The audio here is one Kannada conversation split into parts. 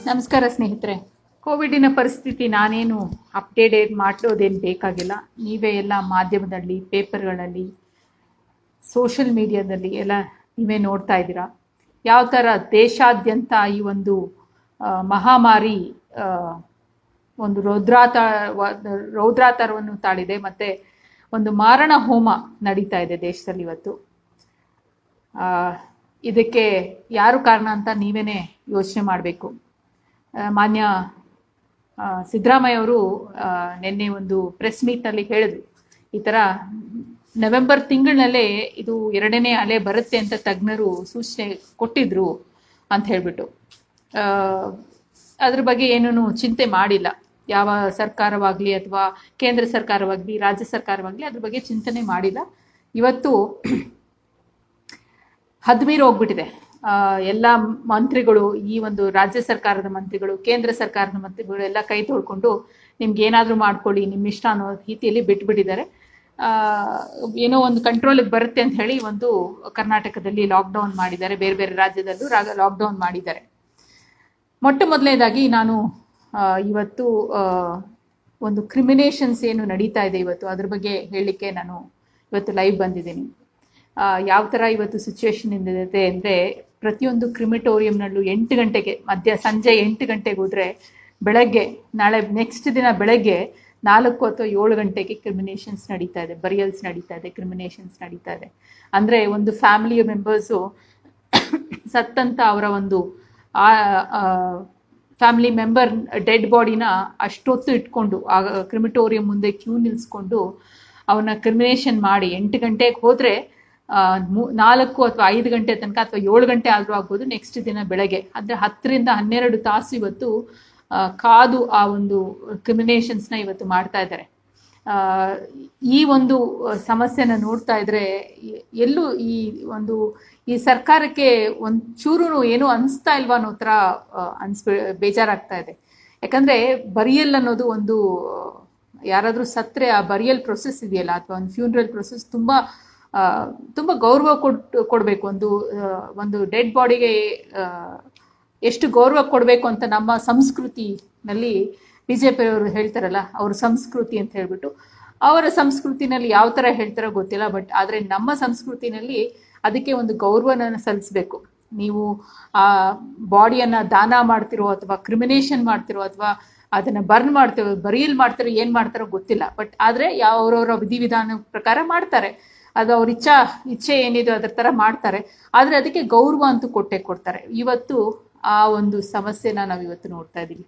ನಮಸ್ಕಾರ ಸ್ನೇಹಿತರೆ ಕೋವಿಡಿನ ಪರಿಸ್ಥಿತಿ ನಾನೇನು ಅಪ್ಡೇಟೆಡ್ ಮಾಡೋದೇನು ಬೇಕಾಗಿಲ್ಲ ನೀವೇ ಎಲ್ಲ ಮಾಧ್ಯಮದಲ್ಲಿ ಪೇಪರ್ಗಳಲ್ಲಿ ಸೋಷಿಯಲ್ ಮೀಡಿಯಾದಲ್ಲಿ ಎಲ್ಲ ನೀವೇ ನೋಡ್ತಾ ಇದ್ದೀರಾ ಯಾವ ಥರ ದೇಶಾದ್ಯಂತ ಈ ಒಂದು ಆ, ಮಹಾಮಾರಿ ಆ, ಒಂದು ರೌದ್ರಾತ ರೌದ್ರಾತರವನ್ನು ತಾಳಿದೆ ಮತ್ತು ಒಂದು ಮಾರಣ ಹೋಮ ನಡೀತಾ ಇದೆ ದೇಶದಲ್ಲಿ ಇವತ್ತು ಆ, ಇದಕ್ಕೆ ಯಾರು ಕಾರಣ ಅಂತ ನೀವೇನೇ ಯೋಚನೆ ಮಾಡಬೇಕು ಮಾನ್ಯ ಆ, ಸಿದ್ದರಾಮಯ್ಯ ಅವರು ಆ, ನಿನ್ನೆ ಒಂದು ಪ್ರೆಸ್ ಮೀಟ್ನಲ್ಲಿ ಹೇಳಿದ್ರು ಈ ಥರ ನವೆಂಬರ್ ತಿಂಗಳಿನಲ್ಲೇ ಇದು ಎರಡನೇ ಅಲೆ ಬರುತ್ತೆ ಅಂತ ತಜ್ಞರು ಸೂಚನೆ ಕೊಟ್ಟಿದ್ರು ಅಂತ ಹೇಳ್ಬಿಟ್ಟು ಆ, ಅದ್ರ ಬಗ್ಗೆ ಏನೂ ಚಿಂತೆ ಮಾಡಿಲ್ಲ ಯಾವ ಸರ್ಕಾರವಾಗಲಿ ಅಥವಾ ಕೇಂದ್ರ ಸರ್ಕಾರವಾಗಲಿ ರಾಜ್ಯ ಸರ್ಕಾರವಾಗಲಿ ಅದ್ರ ಬಗ್ಗೆ ಚಿಂತನೆ ಮಾಡಿಲ್ಲ ಇವತ್ತು ಹದ್ಮೀರಿ ಹೋಗ್ಬಿಟ್ಟಿದೆ ಆ, ಎಲ್ಲ ಮಂತ್ರಿಗಳು ಈ ಒಂದು ರಾಜ್ಯ ಸರ್ಕಾರದ ಮಂತ್ರಿಗಳು ಕೇಂದ್ರ ಸರ್ಕಾರದ ಮಂತ್ರಿಗಳು ಎಲ್ಲ ಕೈ ತೊಳ್ಕೊಂಡು ನಿಮ್ಗೆ ಏನಾದರೂ ಮಾಡ್ಕೊಳ್ಳಿ ನಿಮ್ಮ ಇಷ್ಟ ಅನ್ನೋ ರೀತಿಯಲ್ಲಿ ಬಿಟ್ಬಿಟ್ಟಿದ್ದಾರೆ ಆ, ಏನೋ ಒಂದು ಕಂಟ್ರೋಲಿಗೆ ಬರುತ್ತೆ ಅಂತ ಹೇಳಿ ಒಂದು ಕರ್ನಾಟಕದಲ್ಲಿ ಲಾಕ್ಡೌನ್ ಮಾಡಿದ್ದಾರೆ ಬೇರೆ ಬೇರೆ ರಾಜ್ಯದಲ್ಲೂ ಲಾಕ್ಡೌನ್ ಮಾಡಿದ್ದಾರೆ ಮೊಟ್ಟ ಮೊದಲನೇದಾಗಿ ನಾನು ಆ, ಇವತ್ತು ಆ, ಒಂದು ಕ್ರಿಮಿನೇಷನ್ಸ್ ಏನು ನಡೀತಾ ಇದೆ ಇವತ್ತು ಅದ್ರ ಬಗ್ಗೆ ಹೇಳಲಿಕ್ಕೆ ನಾನು ಇವತ್ತು ಲೈವ್ ಬಂದಿದ್ದೀನಿ ಆ, ಯಾವ ಥರ ಇವತ್ತು ಸಿಚುವೇಶನ್ ಇದೆ ಅಂದರೆ ಪ್ರತಿಯೊಂದು ಕ್ರಿಮಿಟೋರಿಯಂನಲ್ಲೂ ಎಂಟು ಗಂಟೆಗೆ ಮಧ್ಯ ಸಂಜೆ ಎಂಟು ಗಂಟೆಗೆ ಹೋದರೆ ಬೆಳಗ್ಗೆ ನಾಳೆ ನೆಕ್ಸ್ಟ್ ದಿನ ಬೆಳಗ್ಗೆ ನಾಲ್ಕು ಅಥವಾ ಏಳು ಗಂಟೆಗೆ ಕ್ರಿಮಿನೇಷನ್ಸ್ ನಡೀತಾ ಇದೆ ಬರಿಯಲ್ಸ್ ನಡೀತಾ ಇದೆ ಕ್ರಿಮಿನೇಷನ್ಸ್ ನಡೀತಾ ಇದೆ ಅಂದರೆ ಒಂದು ಫ್ಯಾಮಿಲಿಯ ಮೆಂಬರ್ಸು ಸತ್ತಂತ ಅವರ ಒಂದು ಆ ಫ್ಯಾಮಿಲಿ ಮೆಂಬರ್ ಡೆಡ್ ಬಾಡಿನ ಅಷ್ಟೊತ್ತು ಇಟ್ಕೊಂಡು ಆ ಕ್ರಿಮಿಟೋರಿಯಂ ಮುಂದೆ ಕ್ಯೂ ನಿಲ್ಲಿಸ್ಕೊಂಡು ಅವನ್ನ ಕ್ರಿಮಿನೇಷನ್ ಮಾಡಿ ಎಂಟು ಗಂಟೆಗೆ ಹೋದರೆ ನಾಲ್ಕು ಅಥವಾ ಐದು ಗಂಟೆ ತನಕ ಅಥವಾ ಏಳು ಗಂಟೆ ಆದರೂ ಆಗ್ಬೋದು ನೆಕ್ಸ್ಟ್ ದಿನ ಬೆಳಗ್ಗೆ ಅಂದರೆ ಹತ್ತರಿಂದ ಹನ್ನೆರಡು ತಾಸು ಇವತ್ತು ಆ, ಕಾದು ಆ ಒಂದು ಕ್ರಿಮಿನೇಷನ್ಸ್ನ ಇವತ್ತು ಮಾಡ್ತಾ ಇದ್ದಾರೆ ಆ, ಈ ಒಂದು ಸಮಸ್ಯೆನ ನೋಡ್ತಾ ಇದ್ರೆ ಎ- ಎಲ್ಲೂ ಈ ಒಂದು ಈ ಸರ್ಕಾರಕ್ಕೆ ಒಂಚೂರು ಏನೂ ಅನಿಸ್ತಾ ಇಲ್ವಾ ಅನ್ನೋ ಥರ ಆ, ಅನ್ಸ್ಬಿ ಬೇಜಾರಾಗ್ತಾ ಇದೆ ಯಾಕಂದ್ರೆ ಬರಿಯಲ್ ಅನ್ನೋದು ಒಂದು ಯಾರಾದರೂ ಸತ್ರೆ ಆ ಬರಿಯಲ್ ಪ್ರೊಸೆಸ್ ಇದೆಯಲ್ಲ ಅಥವಾ ಒಂದು ಫ್ಯೂನರಲ್ ಪ್ರೊಸೆಸ್ ತುಂಬ ಆ, ತುಂಬ ಗೌರವ ಕೊಟ್ಟು ಕೊಡಬೇಕು ಒಂದು ಆ, ಒಂದು ಡೆಡ್ ಬಾಡಿಗೆ ಎಷ್ಟು ಗೌರವ ಕೊಡಬೇಕು ಅಂತ ನಮ್ಮ ಸಂಸ್ಕೃತಿನಲ್ಲಿ ಬಿ ಜೆ ಪಿಯವರು ಹೇಳ್ತಾರಲ್ಲ ಅವ್ರ ಸಂಸ್ಕೃತಿ ಅಂತ ಹೇಳ್ಬಿಟ್ಟು ಅವರ ಸಂಸ್ಕೃತಿನಲ್ಲಿ ಯಾವ ಥರ ಹೇಳ್ತಾರೋ ಗೊತ್ತಿಲ್ಲ ಬಟ್ ಆದರೆ ನಮ್ಮ ಸಂಸ್ಕೃತಿನಲ್ಲಿ ಅದಕ್ಕೆ ಒಂದು ಗೌರವನ ಸಲ್ಲಿಸಬೇಕು ನೀವು ಆ ಬಾಡಿಯನ್ನು ದಾನ ಮಾಡ್ತಿರೋ ಅಥವಾ ಕ್ರಿಮಿನೇಷನ್ ಮಾಡ್ತಿರೋ ಅಥವಾ ಅದನ್ನು ಬರ್ನ್ ಮಾಡ್ತಿರೋ ಬರಿಯಲ್ ಮಾಡ್ತಿರೋ ಏನು ಮಾಡ್ತಾರೋ ಗೊತ್ತಿಲ್ಲ ಬಟ್ ಆದರೆ ಅವರವರ ವಿಧಿವಿಧಾನ ಪ್ರಕಾರ ಮಾಡ್ತಾರೆ ಅದು ಅವ್ರ ಇಚ್ಛಾ ಇಚ್ಛೆ ಏನಿದೆ ಅದ್ರ ಥರ ಮಾಡ್ತಾರೆ ಆದರೆ ಅದಕ್ಕೆ ಗೌರವ ಅಂತೂ ಕೊಟ್ಟೆ ಕೊಡ್ತಾರೆ ಇವತ್ತು ಆ ಒಂದು ಸಮಸ್ಯೆನ ನಾವು ಇವತ್ತು ನೋಡ್ತಾ ಇದ್ದೀವಿ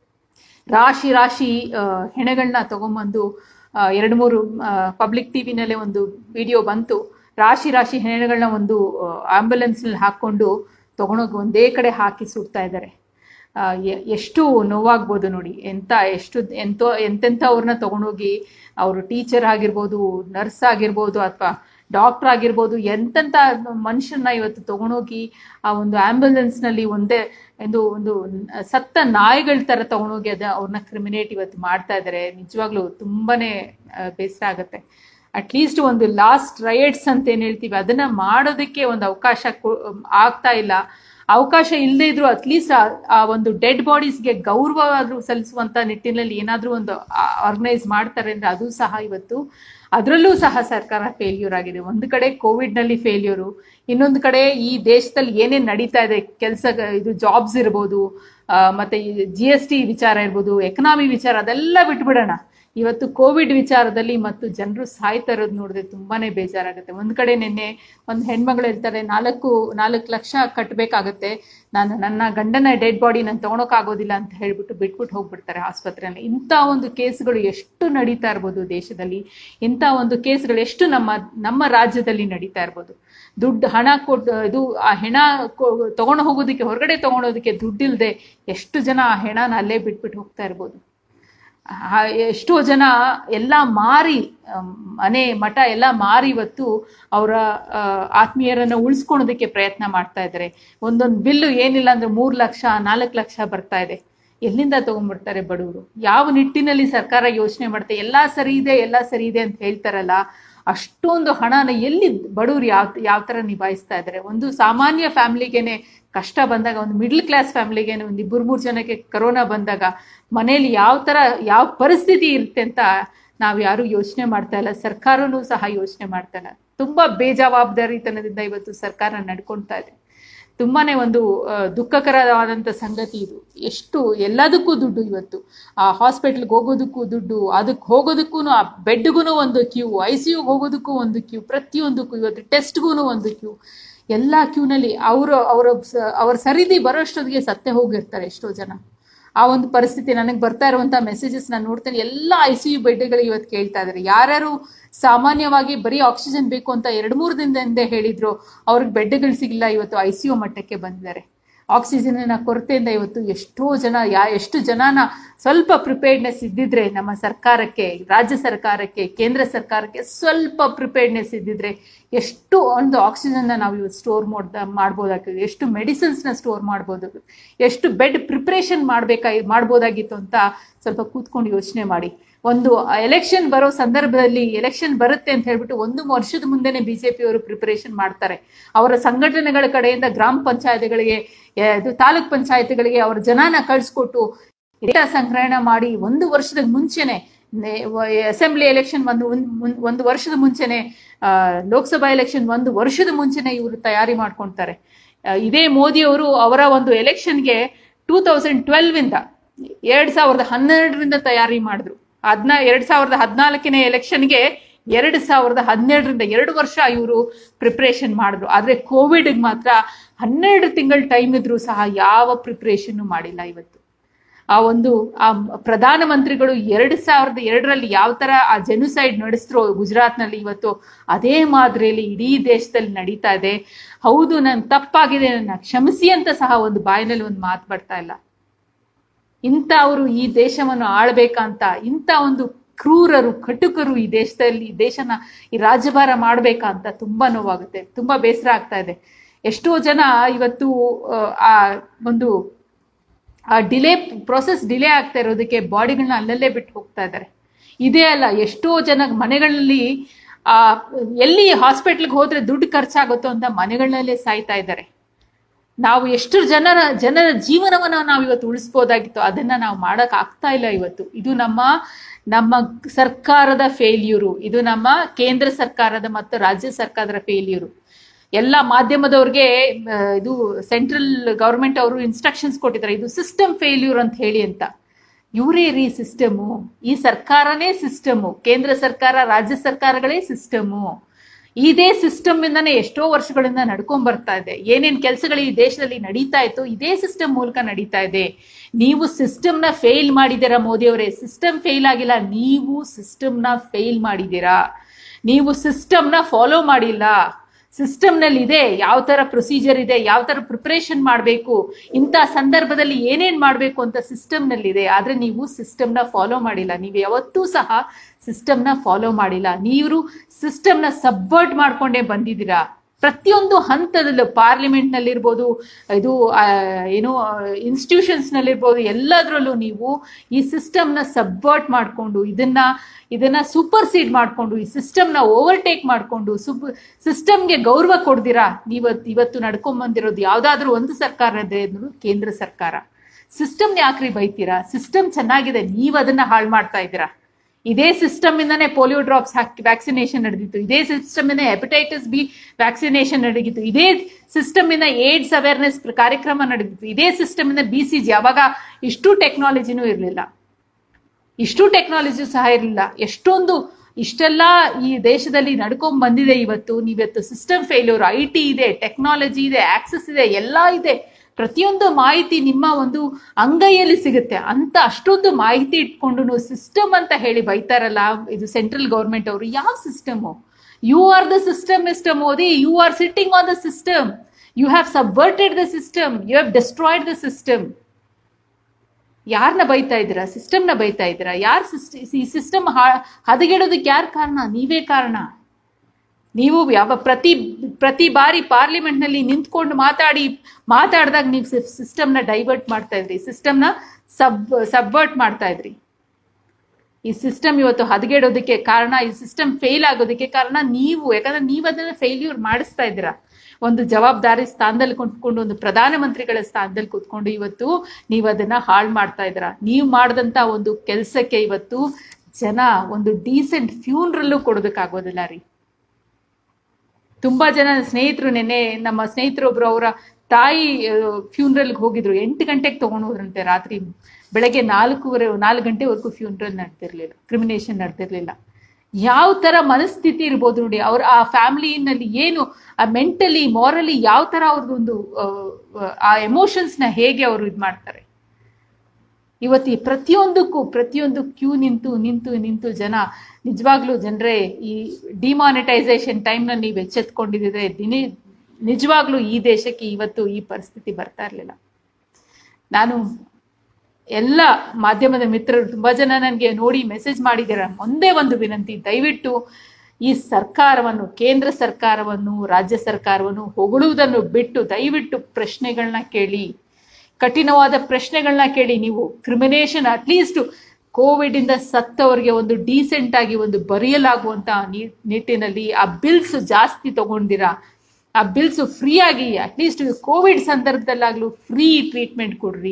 ರಾಶಿ ರಾಶಿ ಆ, ಹೆಣಗಳನ್ನ ತಗೊಂಬಂದು ಆ, ಎರಡು ಮೂರು ಪಬ್ಲಿಕ್ ಟಿ ವಿನಲ್ಲೇ ಒಂದು ವಿಡಿಯೋ ಬಂತು ರಾಶಿ ರಾಶಿ ಹೆಣಗಳನ್ನ ಒಂದು ಆಂಬ್ಯುಲೆನ್ಸ್ನಲ್ಲಿ ಹಾಕ್ಕೊಂಡು ತಗೊಂಡೋಗಿ ಒಂದೇ ಕಡೆ ಹಾಕಿ ಸುಡ್ತಾ ಇದ್ದಾರೆ ಆ, ಎ- ಎಷ್ಟು ನೋವಾಗ್ಬೋದು ನೋಡಿ ಎಂತ ಎಷ್ಟು ಎಂತೋ ಎಂತೆಂಥವ್ರನ್ನ ತಗೊಂಡೋಗಿ ಅವರು ಟೀಚರ್ ಆಗಿರ್ಬೋದು ನರ್ಸ್ ಆಗಿರ್ಬೋದು ಅಥವಾ ಡಾಕ್ಟರ್ ಆಗಿರ್ಬೋದು ಎಂತೆಂಥ ಮನುಷ್ಯರನ್ನ ಇವತ್ತು ತಗೊಂಡೋಗಿ ಆ ಒಂದು ಆಂಬ್ಯುಲೆನ್ಸ್ನಲ್ಲಿ ಒಂದೇ ಒಂದು ಒಂದು ಸತ್ತ ನಾಯಿಗಳ ಥರ ತಗೊಂಡೋಗಿ ಅದ ಅವ್ರನ್ನ ಕ್ರಿಮಿನೇಟ್ ಇವತ್ತು ಮಾಡ್ತಾ ಇದ್ದಾರೆ ನಿಜವಾಗ್ಲೂ ತುಂಬಾನೇ ಆ, ಬೇಸರ ಆಗುತ್ತೆ ಅಟ್ಲೀಸ್ಟ್ ಒಂದು ಲಾಸ್ಟ್ ರೈಟ್ಸ್ ಅಂತ ಏನು ಹೇಳ್ತೀವಿ ಅದನ್ನ ಮಾಡೋದಕ್ಕೆ ಒಂದು ಅವಕಾಶ ಕೊ- ಆಗ್ತಾ ಇಲ್ಲ ಅವಕಾಶ ಇಲ್ಲದೆ ಇದ್ರು ಅಟ್ಲೀಸ್ಟ್ ಆ ಒಂದು ಡೆಡ್ ಬಾಡೀಸ್ಗೆ ಗೌರವ ಆದ್ರೂ ಸಲ್ಲಿಸುವಂತ ನಿಟ್ಟಿನಲ್ಲಿ ಏನಾದರೂ ಒಂದು ಆರ್ಗನೈಸ್ ಮಾಡ್ತಾರೆ ಅಂದ್ರೆ ಅದು ಸಹ ಇವತ್ತು ಅದರಲ್ಲೂ ಸಹ ಸರ್ಕಾರ ಫೇಲ್ಯೂರ್ ಆಗಿದೆ ಒಂದು ಕಡೆ ಕೋವಿಡ್ನಲ್ಲಿ ಫೇಲ್ಯೂರು ಇನ್ನೊಂದು ಕಡೆ ಈ ದೇಶದಲ್ಲಿ ಏನೇನು ನಡೀತಾ ಇದೆ ಕೆಲಸ ಇದು ಜಾಬ್ಸ್ ಇರ್ಬೋದು ಆ, ಮತ್ತೆ ಜಿ ಎಸ್ ಟಿ ವಿಚಾರ ಇರ್ಬೋದು ಎಕನಾಮಿ ವಿಚಾರ ಅದೆಲ್ಲ ಬಿಟ್ಬಿಡೋಣ ಇವತ್ತು ಕೋವಿಡ್ ವಿಚಾರದಲ್ಲಿ ಮತ್ತು ಜನರು ಸಾಯ್ತಾ ಇರೋದು ನೋಡಿದ್ರೆ ತುಂಬಾನೇ ಬೇಜಾರಾಗುತ್ತೆ ಒಂದ್ ಕಡೆ ನಿನ್ನೆ ಒಂದು ಹೆಣ್ಮಗಳು ಹೇಳ್ತಾರೆ ನಾಲ್ಕು ನಾಲ್ಕು ಲಕ್ಷ ಕಟ್ಟಬೇಕಾಗತ್ತೆ ನಾನು ನನ್ನ ಗಂಡನ ಡೆಡ್ ಬಾಡಿ ನಾನು ತಗೊಳಕ್ಕಾಗೋದಿಲ್ಲ ಅಂತ ಹೇಳ್ಬಿಟ್ಟು ಬಿಟ್ಬಿಟ್ಟು ಹೋಗ್ಬಿಡ್ತಾರೆ ಆಸ್ಪತ್ರೆಯಲ್ಲಿ ಇಂಥ ಒಂದು ಕೇಸ್ಗಳು ಎಷ್ಟು ನಡೀತಾ ಇರ್ಬೋದು ದೇಶದಲ್ಲಿ ಇಂಥ ಒಂದು ಕೇಸ್ಗಳು ಎಷ್ಟು ನಮ್ಮ ನಮ್ಮ ರಾಜ್ಯದಲ್ಲಿ ನಡೀತಾ ಇರ್ಬೋದು ದುಡ್ಡು ಹಣ ಕೊಟ್ಟು ಇದು ಆ ಹೆಣ ಕೊ- ತಗೊಂಡು ಹೋಗೋದಕ್ಕೆ ಹೊರಗಡೆ ತಗೊಂಡೋದಕ್ಕೆ ದುಡ್ಡಿಲ್ಲದೆ ಎಷ್ಟು ಜನ ಆ ಹೆಣನ ಅಲ್ಲೇ ಬಿಟ್ಬಿಟ್ಟು ಹೋಗ್ತಾ ಇರ್ಬೋದು ಆ, ಎಷ್ಟೋ ಜನ ಎಲ್ಲ ಮಾರಿ ಅಮ್, ಮನೆ ಮಠ ಎಲ್ಲ ಮಾರಿ ಇವತ್ತು ಅವರ ಆತ್ಮೀಯರನ್ನ ಉಳಿಸ್ಕೊಳೋದಕ್ಕೆ ಪ್ರಯತ್ನ ಮಾಡ್ತಾ ಇದ್ದಾರೆ ಒಂದೊಂದು ಬಿಲ್ಲು ಏನಿಲ್ಲ ಅಂದ್ರೆ ಮೂರು ಲಕ್ಷ ನಾಲ್ಕು ಲಕ್ಷ ಬರ್ತಾ ಇದೆ ಎಲ್ಲಿಂದ ತಗೊಂಡ್ಬಿಡ್ತಾರೆ ಬಡವರು ಯಾವ ನಿಟ್ಟಿನಲ್ಲಿ ಸರ್ಕಾರ ಯೋಚನೆ ಮಾಡುತ್ತೆ ಎಲ್ಲ ಸರಿ ಇದೆ ಎಲ್ಲ ಸರಿ ಇದೆ ಅಂತ ಹೇಳ್ತಾರಲ್ಲ ಅಷ್ಟೊಂದು ಹಣನ ಎಲ್ಲಿ ಬಡವರು ಯಾವ ಯಾವ ಥರ ನಿಭಾಯಿಸ್ತಾ ಇದ್ದಾರೆ ಒಂದು ಸಾಮಾನ್ಯ ಫ್ಯಾಮಿಲಿಗೇನೆ ಕಷ್ಟ ಬಂದಾಗ ಒಂದು ಮಿಡ್ಲ್ ಕ್ಲಾಸ್ ಫ್ಯಾಮಿಲಿಗೆ ಒಂದು ಇಬ್ಬರು ಮೂರು ಜನಕ್ಕೆ ಕರೋನಾ ಬಂದಾಗ ಮನೇಲಿ ಯಾವ ಥರ ಯಾವ ಪರಿಸ್ಥಿತಿ ಇರುತ್ತೆ ಅಂತ ನಾವು ಯಾರು ಯೋಚನೆ ಮಾಡ್ತಾ ಇಲ್ಲ ಸರ್ಕಾರನೂ ಸಹ ಯೋಚನೆ ಮಾಡ್ತಾ ಇಲ್ಲ ತುಂಬ ಬೇಜವಾಬ್ದಾರಿತನದಿಂದ ಇವತ್ತು ಸರ್ಕಾರ ನಡ್ಕೊಳ್ತಾ ಇದೆ ತುಂಬಾನೇ ಒಂದು ಆ, ದುಃಖಕರವಾದಂಥ ಸಂಗತಿ ಇದು ಎಷ್ಟು ಎಲ್ಲದಕ್ಕೂ ದುಡ್ಡು ಇವತ್ತು ಆ ಹಾಸ್ಪಿಟ್ಲ್ಗೆ ಹೋಗೋದಕ್ಕೂ ದುಡ್ಡು ಅದಕ್ಕೆ ಹೋಗೋದಕ್ಕೂ ಆ ಬೆಡ್ಗೂ ಒಂದು ಕ್ಯೂ ಐ ಸಿ ಯುಗೆ ಹೋಗೋದಕ್ಕೂ ಒಂದು ಕ್ಯೂ ಪ್ರತಿಯೊಂದಕ್ಕೂ ಇವತ್ತು ಟೆಸ್ಟ್ಗೂ ಒಂದು ಕ್ಯೂ ಎಲ್ಲ ಕ್ಯೂನಲ್ಲಿ ಅವರು ಅವರ ಅವ್ರ ಸರಿದಿ ಬರೋಷ್ಟೊತ್ತಿಗೆ ಸತ್ತೇ ಹೋಗಿರ್ತಾರೆ ಎಷ್ಟೋ ಜನ ಆ ಒಂದು ಪರಿಸ್ಥಿತಿ ನನಗೆ ಬರ್ತಾ ಇರುವಂಥ ಮೆಸೇಜಸ್ ನಾನು ನೋಡ್ತೇನೆ ಎಲ್ಲ ಐ ಸಿ ಯು ಬೆಡ್ಗಳಿಗೆ ಇವತ್ತು ಕೇಳ್ತಾ ಇದ್ದಾರೆ ಯಾರ್ಯಾರು ಸಾಮಾನ್ಯವಾಗಿ ಬರೀ ಆಕ್ಸಿಜನ್ ಬೇಕು ಅಂತ ಎರಡು ಮೂರು ದಿನದಿಂದ ಹೇಳಿದ್ರು ಅವ್ರಿಗೆ ಬೆಡ್ಗಳು ಸಿಗಿಲ್ಲ ಇವತ್ತು ಐ ಸಿ ಯು ಮಟ್ಟಕ್ಕೆ ಬಂದಿದ್ದಾರೆ ಆಕ್ಸಿಜನ್ನ ಕೊರತೆಯಿಂದ ಇವತ್ತು ಎಷ್ಟೋ ಜನ ಯಾ ಎಷ್ಟು ಜನನ ಸ್ವಲ್ಪ ಪ್ರಿಪೇರ್ಡ್ನೆಸ್ ಇದ್ದಿದ್ರೆ ನಮ್ಮ ಸರ್ಕಾರಕ್ಕೆ ರಾಜ್ಯ ಸರ್ಕಾರಕ್ಕೆ ಕೇಂದ್ರ ಸರ್ಕಾರಕ್ಕೆ ಸ್ವಲ್ಪ ಪ್ರಿಪೇರ್ಡ್ನೆಸ್ ಇದ್ದಿದ್ರೆ ಎಷ್ಟು ಒಂದು ಆಕ್ಸಿಜನ್ನ ನಾವು ಇವತ್ತು ಸ್ಟೋರ್ ಮಾಡ್ದ ಮಾಡ್ಬೋದಾಗಿತ್ತು ಎಷ್ಟು ಮೆಡಿಸಿನ್ಸ್ನ ಸ್ಟೋರ್ ಮಾಡ್ಬೋದು ಎಷ್ಟು ಬೆಡ್ ಪ್ರಿಪ್ರೇಷನ್ ಮಾಡಬೇಕಾಗಿ ಮಾಡ್ಬೋದಾಗಿತ್ತು ಅಂತ ಸ್ವಲ್ಪ ಕೂತ್ಕೊಂಡು ಯೋಚನೆ ಮಾಡಿ ಒಂದು ಎಲೆಕ್ಷನ್ ಬರೋ ಸಂದರ್ಭದಲ್ಲಿ ಎಲೆಕ್ಷನ್ ಬರುತ್ತೆ ಅಂತ ಹೇಳ್ಬಿಟ್ಟು ಒಂದು ವರ್ಷದ ಮುಂದೆನೆ ಬಿಜೆಪಿ ಅವರು ಪ್ರಿಪರೇಷನ್ ಮಾಡ್ತಾರೆ ಅವರ ಸಂಘಟನೆಗಳ ಕಡೆಯಿಂದ ಗ್ರಾಮ ಪಂಚಾಯತ್ಗಳಿಗೆ ಇದು ತಾಲೂಕ್ ಪಂಚಾಯತ್ಗಳಿಗೆ ಅವರ ಜನನ ಕಳಿಸ್ಕೊಟ್ಟು ಡೇಟಾ ಸಂಗ್ರಹಣೆ ಮಾಡಿ ಒಂದು ವರ್ಷದ ಮುಂಚೆನೆ ಅಸೆಂಬ್ಲಿ ಎಲೆಕ್ಷನ್ ಒಂದು ಒಂದ್- ಒಂದು ವರ್ಷದ ಮುಂಚೆನೆ ಆ, ಲೋಕಸಭಾ ಎಲೆಕ್ಷನ್ ಒಂದು ವರ್ಷದ ಮುಂಚೆನೆ ಇವರು ತಯಾರಿ ಮಾಡ್ಕೊಳ್ತಾರೆ ಆ, ಇದೇ ಮೋದಿಯವರು ಅವರ ಒಂದು ಎಲೆಕ್ಷನ್ಗೆ ಟೂ ತೌಸಂಡ್ ಟ್ವೆಲ್ವ್ ಇಂದ ಎರಡ್ ಸಾವಿರದ ಹನ್ನೆರಡರಿಂದ ತಯಾರಿ ಮಾಡಿದ್ರು ಹದ್ನಾ ಎರಡ್ ಸಾವಿರದ ಹದಿನಾಲ್ಕನೇ ಎಲೆಕ್ಷನ್ಗೆ ಎರಡ್ ಸಾವಿರದ ಹನ್ನೆರಡರಿಂದ ಎರಡು ವರ್ಷ ಇವರು ಪ್ರಿಪ್ರೇಷನ್ ಮಾಡಿದ್ರು ಆದ್ರೆ ಕೋವಿಡ್ ಮಾತ್ರ ಹನ್ನೆರಡು ತಿಂಗಳ ಟೈಮ್ ಇದ್ರೂ ಸಹ ಯಾವ ಪ್ರಿಪ್ರೇಷನ್ ಮಾಡಿಲ್ಲ ಇವತ್ತು ಆ ಒಂದು ಆ ಪ್ರಧಾನಮಂತ್ರಿಗಳು ಎರಡು ಸಾವಿರದ ಎರಡರಲ್ಲಿ ಯಾವ ತರ ಆ ಜೆನುಸೈಡ್ ನಡೆಸಿದ್ರು ಗುಜರಾತ್ನಲ್ಲಿ ಇವತ್ತು ಅದೇ ಮಾದರಿಯಲ್ಲಿ ಇಡೀ ದೇಶದಲ್ಲಿ ನಡೀತಾ ಇದೆ ಹೌದು ನನ್ ತಪ್ಪಾಗಿದೆ ನನ್ನ ಕ್ಷಮಿಸಿ ಅಂತ ಸಹ ಒಂದು ಬಾಯಿನಲ್ಲಿ ಒಂದು ಮಾತು ಬರ್ತಾ ಇಲ್ಲ ಇಂಥ ಅವರು ಈ ದೇಶವನ್ನು ಆಳ್ಬೇಕಂತ ಇಂಥ ಒಂದು ಕ್ರೂರರು ಕಟುಕರು ಈ ದೇಶದಲ್ಲಿ ಈ ದೇಶನ ಈ ರಾಜ್ಯಭಾರ ಮಾಡ್ಬೇಕಂತ ತುಂಬಾ ನೋವಾಗುತ್ತೆ ತುಂಬಾ ಬೇಸರ ಆಗ್ತಾ ಇದೆ ಎಷ್ಟೋ ಜನ ಇವತ್ತು ಆ, ಆ ಒಂದು ಆ ಡಿಲೇ ಪ್ರೊಸೆಸ್ ಡಿಲೇ ಆಗ್ತಾ ಇರೋದಕ್ಕೆ ಬಾಡಿಗಳನ್ನ ಅಲ್ಲಲ್ಲೇ ಬಿಟ್ಟು ಹೋಗ್ತಾ ಇದ್ದಾರೆ ಇದೇ ಅಲ್ಲ ಎಷ್ಟೋ ಜನ ಮನೆಗಳಲ್ಲಿ ಆ ಎಲ್ಲಿ ಹಾಸ್ಪಿಟ್ಲ್ಗೆ ಹೋದ್ರೆ ದುಡ್ಡು ಖರ್ಚಾಗುತ್ತೋ ಅಂತ ಮನೆಗಳಲ್ಲೇ ಸಾಯ್ತಾ ಇದ್ದಾರೆ ನಾವು ಎಷ್ಟು ಜನರ ಜನರ ಜೀವನವನ್ನ ನಾವು ಇವತ್ತು ಉಳಿಸ್ಬೋದಾಗಿತ್ತು ಅದನ್ನ ನಾವು ಮಾಡಕ್ ಆಗ್ತಾ ಇಲ್ಲ ಇವತ್ತು ಇದು ನಮ್ಮ ನಮ್ಮ ಸರ್ಕಾರದ ಫೇಲ್ಯೂರು ಇದು ನಮ್ಮ ಕೇಂದ್ರ ಸರ್ಕಾರದ ಮತ್ತು ರಾಜ್ಯ ಸರ್ಕಾರದ ಫೇಲ್ಯೂರು ಎಲ್ಲ ಮಾಧ್ಯಮದವ್ರಿಗೆ ಆ, ಇದು ಸೆಂಟ್ರಲ್ ಗೌರ್ಮೆಂಟ್ ಅವರು ಇನ್ಸ್ಟ್ರಕ್ಷನ್ಸ್ ಕೊಟ್ಟಿದ್ದಾರೆ ಇದು ಸಿಸ್ಟಮ್ ಫೇಲ್ಯೂರ್ ಅಂತ ಹೇಳಿ ಅಂತ ಇವರೇ ರೀ ಸಿಸ್ಟಮು ಈ ಸರ್ಕಾರನೇ ಸಿಸ್ಟಮು ಕೇಂದ್ರ ಸರ್ಕಾರ ರಾಜ್ಯ ಸರ್ಕಾರಗಳೇ ಸಿಸ್ಟಮು ಇದೇ ಸಿಸ್ಟಮ್ ಇಂದಾನೆ ಎಷ್ಟೋ ವರ್ಷಗಳಿಂದ ನಡ್ಕೊಂಡ್ ಬರ್ತಾ ಇದೆ ಏನೇನ್ ಕೆಲಸಗಳು ಈ ದೇಶದಲ್ಲಿ ನಡೀತಾ ಇತ್ತು ಇದೇ ಸಿಸ್ಟಮ್ ಮೂಲಕ ನಡೀತಾ ಇದೆ ನೀವು ಸಿಸ್ಟಮ್ನ ಫೇಲ್ ಮಾಡಿದ್ದೀರಾ ಮೋದಿ ಅವರೇ ಸಿಸ್ಟಮ್ ಫೇಲ್ ಆಗಿಲ್ಲ ನೀವು ಸಿಸ್ಟಮ್ನ ಫೇಲ್ ಮಾಡಿದ್ದೀರಾ ನೀವು ಸಿಸ್ಟಮ್ನ ಫಾಲೋ ಮಾಡಿಲ್ಲ ಸಿಸ್ಟಮ್ನಲ್ಲಿ ಇದೆ ಯಾವ ತರ ಪ್ರೊಸೀಜರ್ ಇದೆ ಯಾವ ತರ ಪ್ರಿಪರೇಷನ್ ಮಾಡಬೇಕು ಇಂಥ ಸಂದರ್ಭದಲ್ಲಿ ಏನೇನ್ ಮಾಡಬೇಕು ಅಂತ ಸಿಸ್ಟಮ್ನಲ್ಲಿ ಇದೆ ಆದ್ರೆ ನೀವು ಸಿಸ್ಟಮ್ನ ಫಾಲೋ ಮಾಡಿಲ್ಲ ನೀವು ಯಾವತ್ತೂ ಸಹ ಸಿಸ್ಟಮ್ನ ಫಾಲೋ ಮಾಡಿಲ್ಲ ನೀವು ಸಿಸ್ಟಮ್ನ ಸಬ್ವರ್ಟ್ ಮಾಡ್ಕೊಂಡೇ ಬಂದಿದ್ದೀರಾ ಪ್ರತಿಯೊಂದು ಹಂತದಲ್ಲೂ ಪಾರ್ಲಿಮೆಂಟ್ ನಲ್ಲಿರ್ಬೋದು ಇದು ಆ, ಏನು ಇನ್ಸ್ಟಿಟ್ಯೂಷನ್ಸ್ ನಲ್ಲಿರ್ಬೋದು ಎಲ್ಲದರಲ್ಲೂ ನೀವು ಈ ಸಿಸ್ಟಮ್ನ ಸಬ್ವರ್ಟ್ ಮಾಡಿಕೊಂಡು ಇದನ್ನ ಇದನ್ನ ಸೂಪರ್ ಸೀಡ್ ಮಾಡಿಕೊಂಡು ಈ ಸಿಸ್ಟಮ್ನ ಓವರ್ಟೇಕ್ ಮಾಡಿಕೊಂಡು ಸುಬ್ ಸಿಸ್ಟಮ್ಗೆ ಗೌರವ ಕೊಡ್ದಿರಾ ನೀವತ್ ಇವತ್ತು ನಡ್ಕೊಂಡ್ ಬಂದಿರೋದು ಯಾವ್ದಾದ್ರು ಒಂದು ಸರ್ಕಾರ ಇದೆ ಅಂದ್ರೆ ಕೇಂದ್ರ ಸರ್ಕಾರ ಸಿಸ್ಟಮ್ ಯಾಕ್ರಿ ಬೈತೀರಾ ಸಿಸ್ಟಮ್ ಚೆನ್ನಾಗಿದೆ ನೀವು ಅದನ್ನ ಹಾಳು ಮಾಡ್ತಾ ಇದ್ದೀರಾ ಇದೇ ಸಿಸ್ಟಮ್ ಇಂದಾನೆ ಪೋಲಿಯೋ ಡ್ರಾಪ್ಸ್ ಹಾಕಿ ವ್ಯಾಕ್ಸಿನೇಷನ್ ನಡೆದಿತ್ತು ಇದೇ ಸಿಸ್ಟಮ್ ಇಂದ ಹೆಪಟೈಟಿಸ್ ಬಿ ವ್ಯಾಕ್ಸಿನೇಷನ್ ನಡೆದಿತ್ತು ಇದೇ ಸಿಸ್ಟಮ್ ಇಂದ ಏಡ್ಸ್ ಅವೇರ್ನೆಸ್ ಕಾರ್ಯಕ್ರಮ ನಡೆದಿತ್ತು ಇದೇ ಸಿಸ್ಟಮ್ ಇಂದ ಬಿ ಸಿ ಜಿ ಅವಾಗ ಇಷ್ಟು ಟೆಕ್ನಾಲಜಿನೂ ಇರಲಿಲ್ಲ ಇಷ್ಟು ಟೆಕ್ನಾಲಜಿ ಸಹ ಇರಲಿಲ್ಲ ಎಷ್ಟೊಂದು ಇಷ್ಟೆಲ್ಲ ಈ ದೇಶದಲ್ಲಿ ನಡ್ಕೊಂಡ್ ಬಂದಿದೆ ಇವತ್ತು ನೀವತ್ತು ಸಿಸ್ಟಮ್ ಫೇಲ್ಯೂರ್ ಐ ಟಿ ಇದೆ ಟೆಕ್ನಾಲಜಿ ಇದೆ ಆಕ್ಸೆಸ್ ಇದೆ ಎಲ್ಲ ಇದೆ ಪ್ರತಿಯೊಂದು ಮಾಹಿತಿ ನಿಮ್ಮ ಒಂದು ಅಂಗೈಯಲ್ಲಿ ಸಿಗುತ್ತೆ ಅಂತ ಅಷ್ಟೊಂದು ಮಾಹಿತಿ ಇಟ್ಕೊಂಡು ಸಿಸ್ಟಮ್ ಅಂತ ಹೇಳಿ ಬೈತಾರಲ್ಲ ಇದು ಸೆಂಟ್ರಲ್ ಗೌರ್ಮೆಂಟ್ ಅವರು ಯಾವ system you are the system mister Modi you are sitting on the system you have subverted the system you have destroyed the system ಯಾರನ್ನ ಬೈತಾ ಇದ್ದೀರಾ ಸಿಸ್ಟಮ್ನ ಬೈತಾ ಇದ್ದೀರಾ ಯಾರು ಈ ಸಿಸ್ಟಮ್ ಹದಗೆಡೋದಕ್ಕೆ ಯಾರು ಕಾರಣ ನೀವೇ ಕಾರಣ ನೀವು ಯಾವ ಪ್ರತಿ ಪ್ರತಿ ಬಾರಿ ಪಾರ್ಲಿಮೆಂಟ್ ನಲ್ಲಿ ನಿಂತ್ಕೊಂಡು ಮಾತಾಡಿ ಮಾತಾಡಿದಾಗ ನೀವು ಸಿಸ್ಟಮ್ನ ಡೈವರ್ಟ್ ಮಾಡ್ತಾ ಇದ್ರಿ ಸಿಸ್ಟಮ್ನ ಸಬ್ ಸಬ್ವರ್ಟ್ ಮಾಡ್ತಾ ಇದ್ರಿ ಈ ಸಿಸ್ಟಮ್ ಇವತ್ತು ಹದಗೆಡೋದಕ್ಕೆ ಕಾರಣ ಈ ಸಿಸ್ಟಮ್ ಫೇಲ್ ಆಗೋದಕ್ಕೆ ಕಾರಣ ನೀವು ಯಾಕಂದ್ರೆ ನೀವು ಅದನ್ನ ಫೇಲ್ಯೂರ್ ಮಾಡಿಸ್ತಾ ಇದ್ದೀರಾ ಒಂದು ಜವಾಬ್ದಾರಿ ಸ್ಥಾನದಲ್ಲಿ ಕುತ್ಕೊಂಡು ಒಂದು ಪ್ರಧಾನಮಂತ್ರಿಗಳ ಸ್ಥಾನದಲ್ಲಿ ಕೂತ್ಕೊಂಡು ಇವತ್ತು ನೀವು ಅದನ್ನ ಹಾಳು ಮಾಡ್ತಾ ಇದ್ದೀರಾ ನೀವು ಮಾಡಿದಂತ ಒಂದು ಕೆಲಸಕ್ಕೆ ಇವತ್ತು ಜನ ಒಂದು ಡೀಸೆಂಟ್ ಫ್ಯೂನ್ರಲ್ಲೂ ಕೊಡೋದಕ್ಕಾಗೋದಿಲ್ಲ ರೀ ತುಂಬಾ ಜನ ಸ್ನೇಹಿತರು ನೆನ್ನೆ ನಮ್ಮ ಸ್ನೇಹಿತರೊಬ್ರು ಅವರ ತಾಯಿ ಫ್ಯೂನ್ರಲ್ಗೆ ಹೋಗಿದ್ರು ಎಂಟು ಗಂಟೆಗೆ ತಗೊಂಡು ಹೋದ್ರಂತೆ ರಾತ್ರಿ ಬೆಳಗ್ಗೆ ನಾಲ್ಕೂವರೆ ನಾಲ್ಕು ಗಂಟೆವರೆಗೂ ಫ್ಯೂನ್ರಲ್ ನಡೆದಿರ್ಲಿಲ್ಲ ಕ್ರಿಮಿನೇಷನ್ ನಡೆದಿರ್ಲಿಲ್ಲ ಯಾವ ತರ ಮನಸ್ಥಿತಿ ಇರ್ಬೋದು ನೋಡಿ ಅವ್ರ ಆ ಫ್ಯಾಮಿಲಿನಲ್ಲಿ ಏನು ಆ ಮೆಂಟಲಿ ಮಾರಲಿ ಯಾವ ತರ ಅವ್ರದ್ದೊಂದು ಆ ಎಮೋಷನ್ಸ್ನ ಹೇಗೆ ಅವರು ಇದು ಮಾಡ್ತಾರೆ ಇವತ್ತು ಈ ಪ್ರತಿಯೊಂದಕ್ಕೂ ಪ್ರತಿಯೊಂದು ಕ್ಯೂ ನಿಂತು ನಿಂತು ನಿಂತು ಜನ ನಿಜವಾಗ್ಲೂ ಜನರೇ ಈ ಡಿಮಾನಿಟೈಸೇಷನ್ ಟೈಮ್ನಲ್ಲಿ ನೀವು ಎಚ್ಚೆತ್ಕೊಂಡಿದ್ರೆ ದಿನ ನಿಜವಾಗ್ಲೂ ಈ ದೇಶಕ್ಕೆ ಇವತ್ತು ಈ ಪರಿಸ್ಥಿತಿ ಬರ್ತಾ ಇರಲಿಲ್ಲ ನಾನು ಎಲ್ಲ ಮಾಧ್ಯಮದ ಮಿತ್ರರು ತುಂಬಾ ಜನ ನನಗೆ ನೋಡಿ ಮೆಸೇಜ್ ಮಾಡಿದ್ದೀರ ಒಂದೇ ಒಂದು ವಿನಂತಿ ದಯವಿಟ್ಟು ಈ ಸರ್ಕಾರವನ್ನು ಕೇಂದ್ರ ಸರ್ಕಾರವನ್ನು ರಾಜ್ಯ ಸರ್ಕಾರವನ್ನು ಹೊಗಳುವುದನ್ನು ಬಿಟ್ಟು ದಯವಿಟ್ಟು ಪ್ರಶ್ನೆಗಳನ್ನ ಕೇಳಿ ಕಠಿಣವಾದ ಪ್ರಶ್ನೆಗಳನ್ನ ಕೇಳಿ ನೀವು ಕ್ರಿಮಿನೇಷನ್ ಅಟ್ಲೀಸ್ಟ್ ಕೋವಿಡ್ ಇಂದ ಸತ್ತವರಿಗೆ ಒಂದು ಡೀಸೆಂಟ್ ಆಗಿ ಒಂದು ಬರೆಯಲಾಗುವಂತ ನಿಟ್ಟಿನಲ್ಲಿ ಆ ಬಿಲ್ಸ್ ಜಾಸ್ತಿ ತಗೊಂಡಿರಾ ಆ ಬಿಲ್ಸ್ ಫ್ರೀ ಆಗಿ ಅಟ್ಲೀಸ್ಟ್ ಕೋವಿಡ್ ಸಂದರ್ಭದಲ್ಲಾಗ್ಲೂ ಫ್ರೀ ಟ್ರೀಟ್ಮೆಂಟ್ ಕೊಡ್ರಿ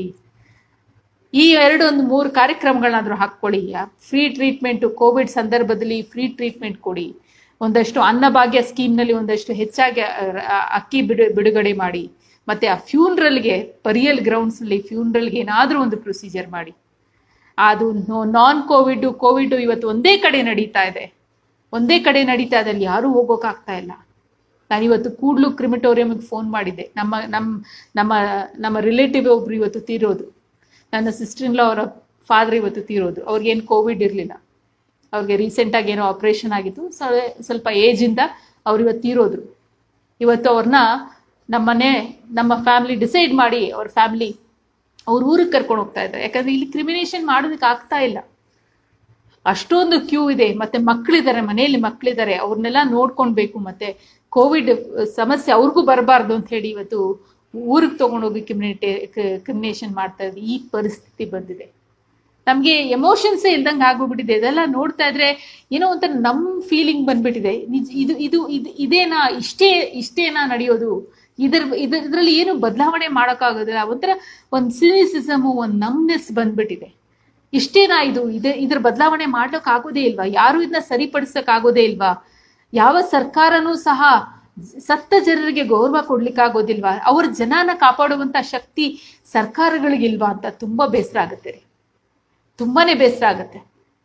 ಈ ಎರಡು ಒಂದು ಮೂರು ಕಾರ್ಯಕ್ರಮಗಳನ್ನಾದ್ರೂ ಹಾಕ್ಕೊಳ್ಳಿ ಫ್ರೀ ಟ್ರೀಟ್ಮೆಂಟ್ ಕೋವಿಡ್ ಸಂದರ್ಭದಲ್ಲಿ ಫ್ರೀ ಟ್ರೀಟ್ಮೆಂಟ್ ಕೊಡಿ ಒಂದಷ್ಟು ಅನ್ನಭಾಗ್ಯ ಸ್ಕೀಮ್ನಲ್ಲಿ ಒಂದಷ್ಟು ಹೆಚ್ಚಾಗಿ ಅಕ್ಕಿ ಬಿಡು ಬಿಡುಗಡೆ ಮಾಡಿ ಮತ್ತೆ ಆ ಫ್ಯೂನ್ರಲ್ಗೆ ಪರಿಯಲ್ ಗ್ರೌಂಡ್ಸ್ನಲ್ಲಿ ಫ್ಯೂನ್ರಲ್ಗೆ ಏನಾದರೂ ಒಂದು ಪ್ರೊಸೀಜರ್ ಮಾಡಿ ಅದು ನಾನ್ ಕೋವಿಡ್ ಕೋವಿಡ್ ಇವತ್ತು ಒಂದೇ ಕಡೆ ನಡೀತಾ ಇದೆ ಒಂದೇ ಕಡೆ ನಡೀತಾ ಇದೆ ಅಲ್ಲಿ ಯಾರೂ ಹೋಗೋಕ್ಕಾಗ್ತಾ ಇಲ್ಲ ನಾನಿವತ್ತು ಕೂಡ್ಲು ಕ್ರಿಮಿಟೋರಿಯಂಗೆ ಫೋನ್ ಮಾಡಿದ್ದೆ ನಮ್ಮ ನಮ್ಮ ನಮ್ಮ ನಮ್ಮ ರಿಲೇಟಿವ್ ಒಬ್ರು ಇವತ್ತು ತೀರೋದು ನನ್ನ ಸಿಸ್ಟರ್ ಇನ್ಲಾ ಅವರ ಫಾದರ್ ಇವತ್ತು ತೀರೋದು ಅವ್ರಿಗೇನು ಕೋವಿಡ್ ಇರಲಿಲ್ಲ ಅವ್ರಿಗೆ ರೀಸೆಂಟಾಗಿ ಏನೋ ಆಪ್ರೇಷನ್ ಆಗಿತ್ತು ಸ್ವಲ್ಪ ಏಜಿಂದ ಅವ್ರು ಇವತ್ತು ತೀರೋದ್ರು ಇವತ್ತು ಅವ್ರನ್ನ ನಮ್ಮನೆ ನಮ್ಮ ಫ್ಯಾಮಿಲಿ ಡಿಸೈಡ್ ಮಾಡಿ ಅವ್ರ ಫ್ಯಾಮಿಲಿ ಅವ್ರ ಊರಿಗೆ ಕರ್ಕೊಂಡು ಹೋಗ್ತಾ ಇದ್ದಾರೆ ಯಾಕಂದ್ರೆ ಇಲ್ಲಿ ಕ್ರಿಮಿನೇಷನ್ ಮಾಡೋದಕ್ಕೆ ಆಗ್ತಾ ಇಲ್ಲ ಅಷ್ಟೊಂದು ಕ್ಯೂ ಇದೆ ಮತ್ತೆ ಮಕ್ಕಳಿದ್ದಾರೆ ಮನೆಯಲ್ಲಿ ಮಕ್ಕಳಿದ್ದಾರೆ ಅವ್ರನ್ನೆಲ್ಲ ನೋಡ್ಕೊಳ್ಬೇಕು ಮತ್ತೆ ಕೋವಿಡ್ ಸಮಸ್ಯೆ ಅವ್ರಿಗೂ ಬರಬಾರ್ದು ಅಂತ ಹೇಳಿ ಇವತ್ತು ಊರಿಗೆ ತಗೊಂಡೋಗಿ ಕ್ರಿಮಿನೇಟೇ ಕ್ರಿಮಿನೇಷನ್ ಮಾಡ್ತಾ ಇದ್ವಿ ಈ ಪರಿಸ್ಥಿತಿ ಬಂದಿದೆ ನಮಗೆ ಎಮೋಷನ್ಸೇ ಇಲ್ದಂಗೆ ಆಗೋಗ್ಬಿಟ್ಟಿದೆ ಇದೆಲ್ಲ ನೋಡ್ತಾ ಇದ್ರೆ ಏನೋ ಒಂಥರ ನಮ್ ಫೀಲಿಂಗ್ ಬಂದ್ಬಿಟ್ಟಿದೆ ನಿಜ ಇದು ಇದು ಇದು ಇದೇನಾ ಇಷ್ಟೇ ಇಷ್ಟೇನಾ ನಡೆಯೋದು ಇದ್ರ ಇದ್ರ ಇದರಲ್ಲಿ ಏನು ಬದಲಾವಣೆ ಮಾಡೋಕ್ಕಾಗೋದಿಲ್ಲ ಒಂಥರ ಒಂದು ಸಿನಿಸಿಸಮು ಒಂದು ನಮ್ನೆಸ್ ಬಂದ್ಬಿಟ್ಟಿದೆ ಇಷ್ಟೇನಾ ಇದು ಇದ ಇದ್ರ ಬದಲಾವಣೆ ಮಾಡ್ಲಿಕ್ಕೆ ಆಗೋದೇ ಇಲ್ವಾ ಯಾರು ಇದನ್ನ ಸರಿಪಡಿಸಕ್ ಆಗೋದೇ ಇಲ್ವಾ ಯಾವ ಸರ್ಕಾರನೂ ಸಹ ಸತ್ತ ಜನರಿಗೆ ಗೌರವ ಕೊಡ್ಲಿಕ್ಕಾಗೋದಿಲ್ವಾ ಅವ್ರ ಜನನ ಕಾಪಾಡುವಂತ ಶಕ್ತಿ ಸರ್ಕಾರಗಳಿಗಿಲ್ವಾ ಅಂತ ತುಂಬಾ ಬೇಸರ ಆಗುತ್ತೆ ರೀ ತುಂಬಾನೇ ಬೇಸರ ಆಗತ್ತೆ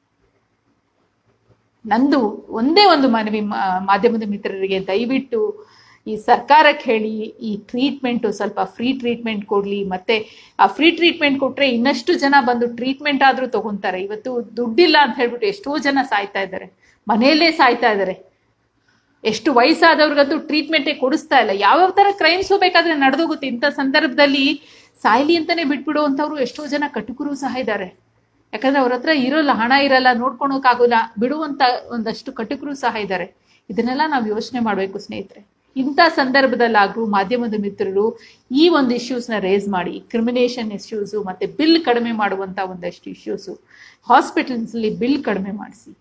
ನಂದು ಒಂದೇ ಒಂದು ಮನವಿ ಮಾಧ್ಯಮದ ಮಿತ್ರರಿಗೆ ದಯವಿಟ್ಟು ಈ ಸರ್ಕಾರಕ್ಕೆ ಹೇಳಿ ಈ ಟ್ರೀಟ್ಮೆಂಟು ಸ್ವಲ್ಪ ಫ್ರೀ ಟ್ರೀಟ್ಮೆಂಟ್ ಕೊಡ್ಲಿ ಮತ್ತೆ ಆ ಫ್ರೀ ಟ್ರೀಟ್ಮೆಂಟ್ ಕೊಟ್ರೆ ಇನ್ನಷ್ಟು ಜನ ಬಂದು ಟ್ರೀಟ್ಮೆಂಟ್ ಆದ್ರೂ ತಗೊಂತಾರೆ ಇವತ್ತು ದುಡ್ಡಿಲ್ಲ ಅಂತ ಹೇಳ್ಬಿಟ್ಟು ಎಷ್ಟೋ ಜನ ಸಾಯ್ತಾ ಇದ್ದಾರೆ ಮನೆಯಲ್ಲೇ ಸಾಯ್ತಾ ಇದ್ದಾರೆ ಎಷ್ಟು ವಯಸ್ಸಾದವ್ರಿಗಂತೂ ಟ್ರೀಟ್ಮೆಂಟೇ ಕೊಡಿಸ್ತಾ ಇಲ್ಲ ಯಾವ್ಯಾವ ತರ ಕ್ರೈಮ್ಸು ಬೇಕಾದ್ರೆ ನಡೆದೋಗುತ್ತೆ ಇಂಥ ಸಂದರ್ಭದಲ್ಲಿ ಸಾಯ್ಲಿ ಅಂತಾನೆ ಬಿಟ್ಬಿಡುವಂಥವ್ರು ಎಷ್ಟೋ ಜನ ಕಟುಕರು ಸಹ ಇದ್ದಾರೆ ಯಾಕಂದ್ರೆ ಅವ್ರ ಹತ್ರ ಇರೋಲ್ಲ ಹಣ ಇರಲ್ಲ ನೋಡ್ಕೊಳಕ್ಕಾಗೋಲ್ಲ ಬಿಡುವಂತ ಒಂದಷ್ಟು ಕಟುಕರು ಸಹ ಇದ್ದಾರೆ ಇದನ್ನೆಲ್ಲ ನಾವು ಯೋಚನೆ ಮಾಡಬೇಕು ಸ್ನೇಹಿತರೆ ಇಂಥ ಸಂದರ್ಭದಲ್ಲಾದ್ರೂ ಮಾಧ್ಯಮದ ಮಿತ್ರರು ಈ ಒಂದು ಇಶ್ಯೂಸ್ನ ರೇಸ್ ಮಾಡಿ ಕ್ರಿಮಿನೇಷನ್ ಇಶ್ಯೂಸು ಮತ್ತೆ ಬಿಲ್ ಕಡಿಮೆ ಮಾಡುವಂತ ಒಂದಷ್ಟು ಇಶ್ಯೂಸು ಹಾಸ್ಪಿಟಲ್ಸ್ಲಿ ಬಿಲ್ ಕಡಿಮೆ ಮಾಡಿಸಿ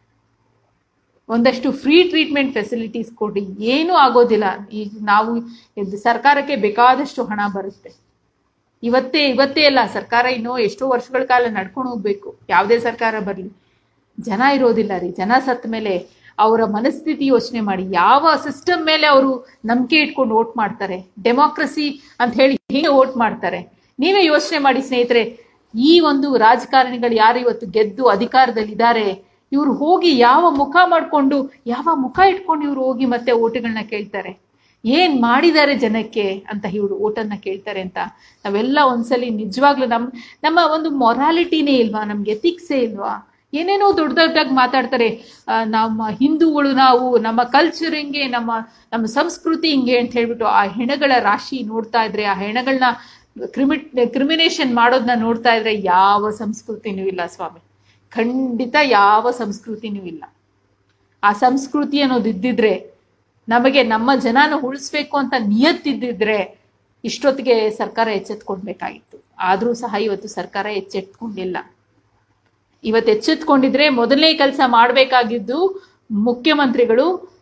ಒಂದಷ್ಟು ಫ್ರೀ ಟ್ರೀಟ್ಮೆಂಟ್ ಫೆಸಿಲಿಟೀಸ್ ಕೊಡಿ ಏನೂ ಆಗೋದಿಲ್ಲ ಈ ನಾವು ಸರ್ಕಾರಕ್ಕೆ ಬೇಕಾದಷ್ಟು ಹಣ ಬರುತ್ತೆ ಇವತ್ತೇ ಇವತ್ತೇ ಅಲ್ಲ ಸರ್ಕಾರ ಇನ್ನೂ ಎಷ್ಟೋ ವರ್ಷಗಳ ಕಾಲ ನಡ್ಕೊಂಡು ಹೋಗ್ಬೇಕು ಯಾವುದೇ ಸರ್ಕಾರ ಬರಲಿ ಜನ ಇರೋದಿಲ್ಲ ರೀ ಜನ ಸತ್ತ ಮೇಲೆ ಅವರ ಮನಸ್ಥಿತಿ ಯೋಚನೆ ಮಾಡಿ ಯಾವ ಸಿಸ್ಟಮ್ ಮೇಲೆ ಅವರು ನಂಬಿಕೆ ಇಟ್ಕೊಂಡು ವೋಟ್ ಮಾಡ್ತಾರೆ ಡೆಮೋಕ್ರಸಿ ಅಂತ ಹೇಳಿ ಹೇಗೆ ವೋಟ್ ಮಾಡ್ತಾರೆ ನೀವೇ ಯೋಚನೆ ಮಾಡಿ ಸ್ನೇಹಿತರೆ ಈ ಒಂದು ರಾಜಕಾರಣಿಗಳು ಯಾರು ಇವತ್ತು ಗೆದ್ದು ಅಧಿಕಾರದಲ್ಲಿದ್ದಾರೆ ಇವ್ರು ಹೋಗಿ ಯಾವ ಮುಖ ಮಾಡ್ಕೊಂಡು ಯಾವ ಮುಖ ಇಟ್ಕೊಂಡು ಇವ್ರು ಹೋಗಿ ಮತ್ತೆ ಓಟುಗಳನ್ನ ಕೇಳ್ತಾರೆ ಏನ್ ಮಾಡಿದ್ದಾರೆ ಜನಕ್ಕೆ ಅಂತ ಇವ್ರು ಓಟನ್ನ ಕೇಳ್ತಾರೆ ಅಂತ ನಾವೆಲ್ಲ ಒಂದ್ಸಲಿ ನಿಜವಾಗ್ಲೂ ನಮ್ ನಮ್ಮ ಒಂದು ಮೊರಾಲಿಟಿನೇ ಇಲ್ವಾ ನಮ್ಗೆ ಎಥಿಕ್ಸೇ ಇಲ್ವಾ ಏನೇನೋ ದೊಡ್ಡ ದೊಡ್ಡದಾಗಿ ಮಾತಾಡ್ತಾರೆ ನಮ್ಮ ಹಿಂದೂಗಳು ನಾವು ನಮ್ಮ ಕಲ್ಚರ್ ಹಿಂಗೆ ನಮ್ಮ ನಮ್ಮ ಸಂಸ್ಕೃತಿ ಹಿಂಗೆ ಅಂತ ಹೇಳ್ಬಿಟ್ಟು ಆ ಹೆಣಗಳ ರಾಶಿ ನೋಡ್ತಾ ಇದ್ರೆ ಆ ಹೆಣಗಳನ್ನ ಕ್ರಿಮಿ ಕ್ರಿಮಿನೇಷನ್ ಮಾಡೋದನ್ನ ನೋಡ್ತಾ ಇದ್ರೆ ಯಾವ ಸಂಸ್ಕೃತಿನೂ ಇಲ್ಲ ಸ್ವಾಮಿ ಖಂಡಿತ ಯಾವ ಸಂಸ್ಕೃತಿನೂ ಇಲ್ಲ ಆ ಸಂಸ್ಕೃತಿ ಅನ್ನೋದು ಇದ್ದಿದ್ರೆ ನಮಗೆ ನಮ್ಮ ಜನನ ಉಳಿಸ್ಬೇಕು ಅಂತ ನಿಯತ್ತಿದ್ದಿದ್ರೆ ಇಷ್ಟೊತ್ತಿಗೆ ಸರ್ಕಾರ ಎಚ್ಚೆತ್ಕೊಳ್ಬೇಕಾಗಿತ್ತು ಆದರೂ ಸಹ ಇವತ್ತು ಸರ್ಕಾರ ಎಚ್ಚೆತ್ಕೊಂಡಿಲ್ಲ ಇವತ್ತು ಎಚ್ಚೆತ್ಕೊಂಡಿದ್ರೆ ಮೊದಲನೇ ಕೆಲಸ ಮಾಡಬೇಕಾಗಿದ್ದು ಮುಖ್ಯಮಂತ್ರಿಗಳು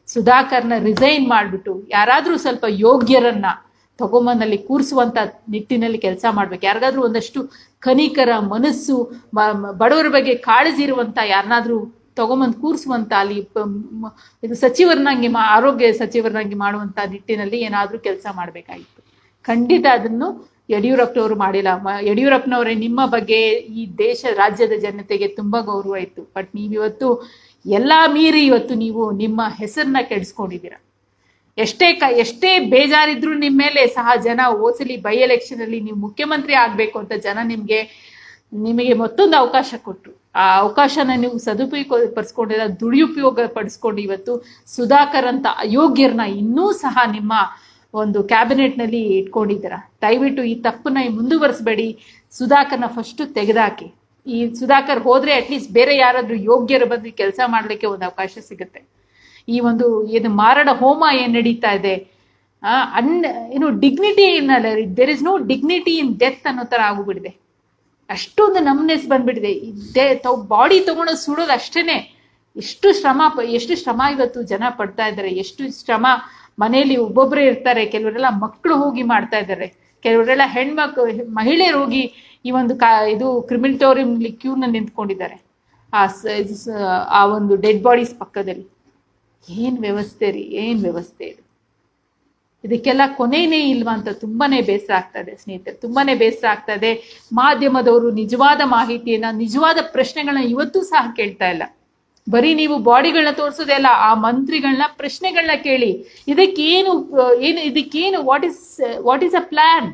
ಸುಧಾಕರ್ನ ರಿಸೈನ್ ಮಾಡಿಬಿಟ್ಟು ಯಾರಾದರೂ ಸ್ವಲ್ಪ ಯೋಗ್ಯರನ್ನ ತಗೊಂಬಂದಲ್ಲಿ ಕೂರಿಸುವಂತ ನಿಟ್ಟಿನಲ್ಲಿ ಕೆಲಸ ಮಾಡ್ಬೇಕು ಯಾರಿಗಾದ್ರೂ ಒಂದಷ್ಟು ಕನಿಕರ ಮನಸ್ಸು ಮ- ಮ- ಬಡವರ ಬಗ್ಗೆ ಕಾಳಜಿ ಇರುವಂತ ಯಾರನ್ನಾದ್ರೂ ತಗೊಂಬಂದು ಕೂರಿಸುವಂತ ಅಲ್ಲಿ ಪ- ಮ- ಇದು ಸಚಿವರನ್ನಾಗಿ ಮಾ ಆರೋಗ್ಯ ಸಚಿವರನ್ನಾಗಿ ಮಾಡುವಂತ ನಿಟ್ಟಿನಲ್ಲಿ ಏನಾದ್ರೂ ಕೆಲಸ ಮಾಡಬೇಕಾಗಿತ್ತು ಖಂಡಿತ ಅದನ್ನು ಯಡಿಯೂರಪ್ಪನವರು ಮಾಡಿಲ್ಲ ಮ- ಯಡಿಯೂರಪ್ಪನವರೇ ನಿಮ್ಮ ಬಗ್ಗೆ ಈ ದೇಶ ರಾಜ್ಯದ ಜನತೆಗೆ ತುಂಬಾ ಗೌರವ ಇತ್ತು ಬಟ್ ನೀವಿವತ್ತು ಎಲ್ಲಾ ಮೀರಿ ಇವತ್ತು ನೀವು ನಿಮ್ಮ ಹೆಸರನ್ನ ಕೆಡಿಸ್ಕೊಂಡಿದ್ದೀರಾ ಎಷ್ಟೇ ಕ ಎಷ್ಟೇ ಬೇಜಾರಿದ್ರು ನಿಮ್ಮ ಮೇಲೆ ಸಹ ಜನ ಓಸಲಿ ಬೈ ಎಲೆಕ್ಷನ್ ಅಲ್ಲಿ ನೀವು ಮುಖ್ಯಮಂತ್ರಿ ಆಗ್ಬೇಕು ಅಂತ ಜನ ನಿಮ್ಗೆ ನಿಮಗೆ ಮತ್ತೊಂದು ಅವಕಾಶ ಕೊಟ್ಟರು ಆ ಅವಕಾಶನ ನೀವು ಸದುಪಯೋಗ ಪಡಿಸ್ಕೊಂಡಿಲ್ಲ ದುರುಪಯೋಗ ಪಡಿಸ್ಕೊಂಡು ಇವತ್ತು ಸುಧಾಕರ್ ಅಂತ ಅಯೋಗ್ಯರನ್ನ ಇನ್ನೂ ಸಹ ನಿಮ್ಮ ಒಂದು ಕ್ಯಾಬಿನೆಟ್ ನಲ್ಲಿ ಇಟ್ಕೊಂಡಿದ್ದೀರಾ ದಯವಿಟ್ಟು ಈ ತಪ್ಪನ್ನ ಮುಂದುವರಿಸಬೇಡಿ ಸುಧಾಕರ್ನ ಫಸ್ಟ್ ತೆಗೆದಾಕಿ ಈ ಸುಧಾಕರ್ ಹೋದ್ರೆ ಅಟ್ಲೀಸ್ಟ್ ಬೇರೆ ಯಾರಾದ್ರೂ ಯೋಗ್ಯರ ಬಗ್ಗೆ ಕೆಲಸ ಮಾಡ್ಲಿಕ್ಕೆ ಒಂದು ಅವಕಾಶ ಸಿಗುತ್ತೆ ಈ ಒಂದು ಏನು ಮಾರಣ ಹೋಮ ಏನ್ ನಡೀತಾ ಇದೆ ಆ, ಅನ್ ಏನು dignity there is no dignity in death ಅನ್ನೋ ತರ ಆಗ್ಬಿಟ್ಟಿದೆ ಅಷ್ಟೊಂದು ನಮ್ನೆಸ್ ಬಂದ್ಬಿಟ್ಟಿದೆ ದೇ ತಾವು ಬಾಡಿ ತಗೊಂಡು ಸುಡೋದು ಅಷ್ಟೇನೆ ಎಷ್ಟು ಶ್ರಮ ಪ- ಎಷ್ಟು ಶ್ರಮ ಇವತ್ತು ಜನ ಪಡ್ತಾ ಇದ್ದಾರೆ ಎಷ್ಟು ಶ್ರಮ ಮನೆಯಲ್ಲಿ ಒಬ್ಬೊಬ್ಬರೇ ಇರ್ತಾರೆ ಕೆಲವರೆಲ್ಲ ಮಕ್ಕಳು ಹೋಗಿ ಮಾಡ್ತಾ ಇದ್ದಾರೆ ಕೆಲವರೆಲ್ಲ ಹೆಣ್ಮಕ್ಳು ಮಹಿಳೆಯರು ಹೋಗಿ ಈ ಒಂದು ಕಾ ಇದು ಕ್ರಿಮಿಟೋರಿಯಂ ಕ್ಯೂನ ನಿಂತ್ಕೊಂಡಿದ್ದಾರೆ ಆ ಸ- ಇದು ಸ- ಆ ಒಂದು ಡೆಡ್ ಬಾಡೀಸ್ ಪಕ್ಕದಲ್ಲಿ ಏನ್ ವ್ಯವಸ್ಥೆ ರೀ ಏನ್ ವ್ಯವಸ್ಥೆ ಇದು ಇದಕ್ಕೆಲ್ಲ ಕೊನೆನೇ ಇಲ್ವಾ ಅಂತ ತುಂಬಾನೇ ಬೇಸರ ಆಗ್ತಾ ಇದೆ ಸ್ನೇಹಿತರೆ ತುಂಬಾನೇ ಬೇಸರ ಆಗ್ತಾ ಇದೆ ಮಾಧ್ಯಮದವರು ನಿಜವಾದ ಮಾಹಿತಿಯನ್ನ ನಿಜವಾದ ಪ್ರಶ್ನೆಗಳನ್ನ ಇವತ್ತೂ ಸಹ ಕೇಳ್ತಾ ಇಲ್ಲ ಬರೀ ನೀವು ಬಾಡಿಗಳನ್ನ ತೋರಿಸೋದೇ ಅಲ್ಲ ಆ ಮಂತ್ರಿಗಳನ್ನ ಪ್ರಶ್ನೆಗಳನ್ನ ಕೇಳಿ ಇದಕ್ಕೇನು ಅಹ್, ಏನು ಇದಕ್ಕೇನು what is what is a plan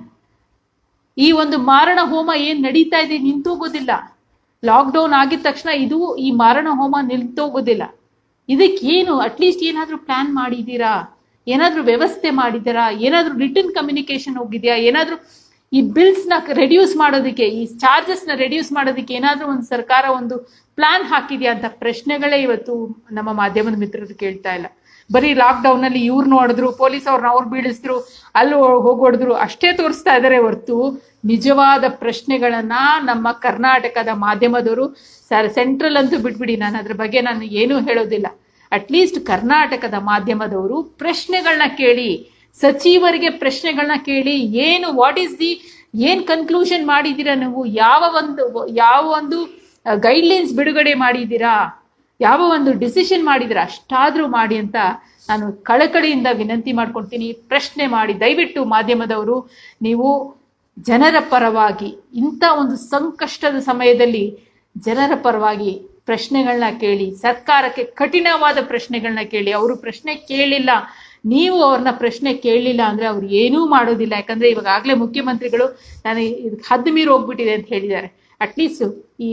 ಈ ಒಂದು ಮಾರಣ ಹೋಮ ಏನ್ ನಡೀತಾ ಇದೆ ನಿಂತೋಗೋದಿಲ್ಲ ಲಾಕ್ಡೌನ್ ಆಗಿದ ತಕ್ಷಣ ಇದು ಈ ಮಾರಣ ಹೋಮ ನಿಂತೋಗೋದಿಲ್ಲ ಇದಕ್ಕೇನು ಅಟ್ಲೀಸ್ಟ್ ಏನಾದ್ರೂ ಪ್ಲಾನ್ ಮಾಡಿದ್ದೀರಾ ಏನಾದ್ರೂ ವ್ಯವಸ್ಥೆ ಮಾಡಿದ್ದೀರಾ ಏನಾದ್ರೂ ರಿಟರ್ನ್ ಕಮ್ಯುನಿಕೇಶನ್ ಹೋಗಿದ್ಯಾ ಏನಾದ್ರೂ ಈ ಬಿಲ್ಸ್ ನ ರೆಡ್ಯೂಸ್ ಮಾಡೋದಕ್ಕೆ ಈ ಚಾರ್ಜಸ್ ನ ರೆಡ್ಯೂಸ್ ಮಾಡೋದಕ್ಕೆ ಏನಾದ್ರೂ ಒಂದು ಸರ್ಕಾರ ಒಂದು ಪ್ಲಾನ್ ಹಾಕಿದ್ಯಾ ಅಂತ ಪ್ರಶ್ನೆಗಳೇ ಇವತ್ತು ನಮ್ಮ ಮಾಧ್ಯಮದ ಮಿತ್ರರು ಕೇಳ್ತಾ ಇಲ್ಲ ಬರೀ ಲಾಕ್ಡೌನ್ ನಲ್ಲಿ ಇವ್ರು ನೋಡಿದ್ರು ಪೊಲೀಸ್ ಅವ್ರನ್ನ ಅವ್ರು ಬೀಳಿಸಿದ್ರು ಅಲ್ಲಿ ಹೋಗೋಡಿದ್ರು ಅಷ್ಟೇ ತೋರಿಸ್ತಾ ಇದಾರೆ ಹೊರ್ತು ನಿಜವಾದ ಪ್ರಶ್ನೆಗಳನ್ನ ನಮ್ಮ ಕರ್ನಾಟಕದ ಮಾಧ್ಯಮದವರು ಸರ್ ಸೆಂಟ್ರಲ್ ಅಂತೂ ಬಿಟ್ಬಿಡಿ ನಾನು ಅದ್ರ ಬಗ್ಗೆ ನಾನು ಏನೂ ಹೇಳೋದಿಲ್ಲ ಅಟ್ಲೀಸ್ಟ್ ಕರ್ನಾಟಕದ ಮಾಧ್ಯಮದವರು ಪ್ರಶ್ನೆಗಳನ್ನ ಕೇಳಿ ಸಚಿವರಿಗೆ ಪ್ರಶ್ನೆಗಳನ್ನ ಕೇಳಿ ಏನು ವಾಟ್ ಈಸ್ ದಿ ಏನ್ ಕನ್ಕ್ಲೂಷನ್ ಮಾಡಿದ್ದೀರಾ ನೀವು ಯಾವ ಒಂದು ಯಾವ ಒಂದು ಗೈಡ್ಲೈನ್ಸ್ ಬಿಡುಗಡೆ ಮಾಡಿದ್ದೀರಾ ಯಾವ ಒಂದು ಡಿಸಿಷನ್ ಮಾಡಿದ್ರೆ ಅಷ್ಟಾದ್ರೂ ಮಾಡಿ ಅಂತ ನಾನು ಕಳಕಳಿಯಿಂದ ವಿನಂತಿ ಮಾಡ್ಕೊಳ್ತೀನಿ ಪ್ರಶ್ನೆ ಮಾಡಿ ದಯವಿಟ್ಟು ಮಾಧ್ಯಮದವರು ನೀವು ಜನರ ಪರವಾಗಿ ಇಂಥ ಒಂದು ಸಂಕಷ್ಟದ ಸಮಯದಲ್ಲಿ ಜನರ ಪರವಾಗಿ ಪ್ರಶ್ನೆಗಳನ್ನ ಕೇಳಿ ಸರ್ಕಾರಕ್ಕೆ ಕಠಿಣವಾದ ಪ್ರಶ್ನೆಗಳನ್ನ ಕೇಳಿ ಅವರು ಪ್ರಶ್ನೆ ಕೇಳಿಲ್ಲ ನೀವು ಅವ್ರನ್ನ ಪ್ರಶ್ನೆ ಕೇಳಲಿಲ್ಲ ಅಂದ್ರೆ ಅವ್ರು ಏನೂ ಮಾಡೋದಿಲ್ಲ ಯಾಕಂದ್ರೆ ಇವಾಗಲೇ ಮುಖ್ಯಮಂತ್ರಿಗಳು ನಾನು ಇದಕ್ಕೆ ಹದ್ದು ಮೀರಿ ಹೋಗ್ಬಿಟ್ಟಿದೆ ಅಂತ ಹೇಳಿದ್ದಾರೆ ಅಟ್ಲೀಸ್ಟ್ ಈ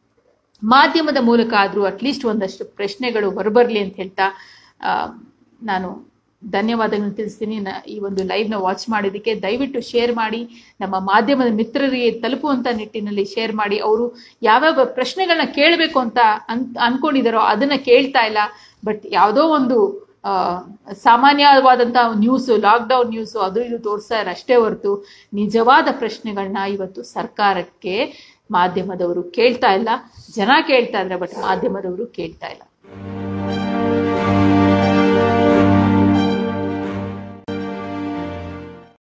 ಮಾಧ್ಯಮದ ಮೂಲಕ ಆದರೂ ಅಟ್ಲೀಸ್ಟ್ ಒಂದಷ್ಟು ಪ್ರಶ್ನೆಗಳು ಹೊರಬರಲಿ ಅಂತ ಹೇಳ್ತಾ ಆ, ನಾನು ಧನ್ಯವಾದಗಳನ್ನು ತಿಳಿಸ್ತೀನಿ ನ ಈ ಒಂದು ಲೈವ್ನ ವಾಚ್ ಮಾಡಿದ್ದಕ್ಕೆ ದಯವಿಟ್ಟು ಶೇರ್ ಮಾಡಿ ನಮ್ಮ ಮಾಧ್ಯಮದ ಮಿತ್ರರಿಗೆ ತಲುಪುವಂಥ ನಿಟ್ಟಿನಲ್ಲಿ ಶೇರ್ ಮಾಡಿ ಅವರು ಯಾವ್ಯಾವ ಪ್ರಶ್ನೆಗಳನ್ನ ಕೇಳಬೇಕು ಅಂತ ಅನ್ ಅನ್ಕೊಂಡಿದಾರೋ ಅದನ್ನ ಕೇಳ್ತಾ ಇಲ್ಲ ಬಟ್ ಯಾವುದೋ ಒಂದು ಆ, ಸಾಮಾನ್ಯವಾದಂಥ ನ್ಯೂಸು ಲಾಕ್ಡೌನ್ ನ್ಯೂಸು ಅದು ಇದು ತೋರಿಸ್ತಾರೆ ಅಷ್ಟೇ ಹೊರತು ನಿಜವಾದ ಪ್ರಶ್ನೆಗಳನ್ನ ಇವತ್ತು ಸರ್ಕಾರಕ್ಕೆ ಮಾಧ್ಯಮದವರು ಕೇಳ್ತಾ ಇಲ್ಲ ಜನ ಕೇಳ್ತಾ ಇದ್ದಾರೆ ಬಟ್ ಮಾಧ್ಯಮದವರು ಕೇಳ್ತಾ ಇಲ್ಲ